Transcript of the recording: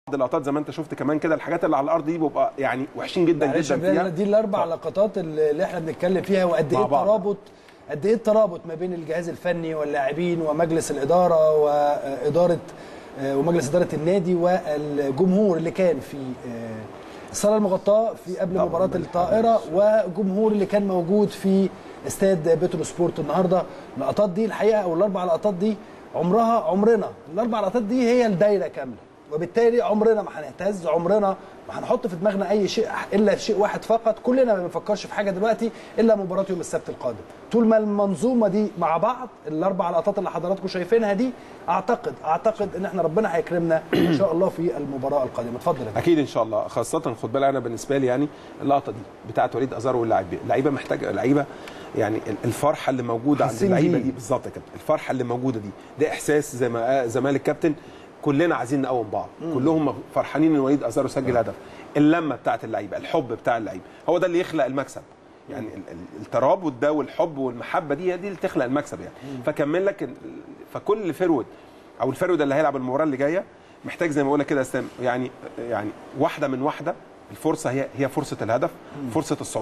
اللقطات زي ما انت شفت كمان كده الحاجات اللي على الارض دي بيبقى يعني وحشين جدا معلش جدا يا فيها بلال، دي الاربع لقطات اللي احنا بنتكلم فيها وقد مع ايه بعض. الترابط قد ايه الترابط ما بين الجهاز الفني واللاعبين ومجلس الاداره واداره آه، ومجلس اداره النادي والجمهور اللي كان في آه، الصاله المغطاه في قبل طبعاً. مباراه الطائره وجمهور اللي كان موجود في استاد بترو سبورت النهارده اللقطات دي الحقيقه او الاربع لقطات دي عمرها عمرنا الاربع لقطات دي هي الدايره كامله وبالتالي عمرنا ما هنهتز عمرنا ما هنحط في دماغنا اي شيء الا شيء واحد فقط كلنا ما بنفكرش في حاجه دلوقتي الا مباراه يوم السبت القادم طول ما المنظومه دي مع بعض الاربع لقطات اللي حضراتكم شايفينها دي اعتقد اعتقد ان احنا ربنا هيكرمنا ان شاء الله في المباراه القادمه اتفضل يا فندم. اكيد ان شاء الله خاصه خد بالك انا بالنسبه لي يعني اللقطه دي بتاعت وليد ازار واللاعبين اللعيبه محتاجه اللعيبه يعني الفرحه اللي موجوده عند حاسين اللعيبه بيه. دي بالظبط كده الفرحه اللي موجوده دي ده احساس زي ما زي ما قال الكابتن كلنا عايزين نقوم بعض كلهم فرحانين ان وليد ازار سجل هدف اللمه بتاعت اللعيبه الحب بتاع اللعيبه هو ده اللي يخلق المكسب يعني ال- ال- الترابط ده والحب والمحبه دي هي دي اللي تخلق المكسب يعني فكمل لك ال- فكل فرود او الفرود اللي هيلعب المباراه اللي جايه محتاج زي ما بقول لك كده يا اسلام يعني يعني واحده من واحده الفرصه هي هي فرصه الهدف فرصه الصعود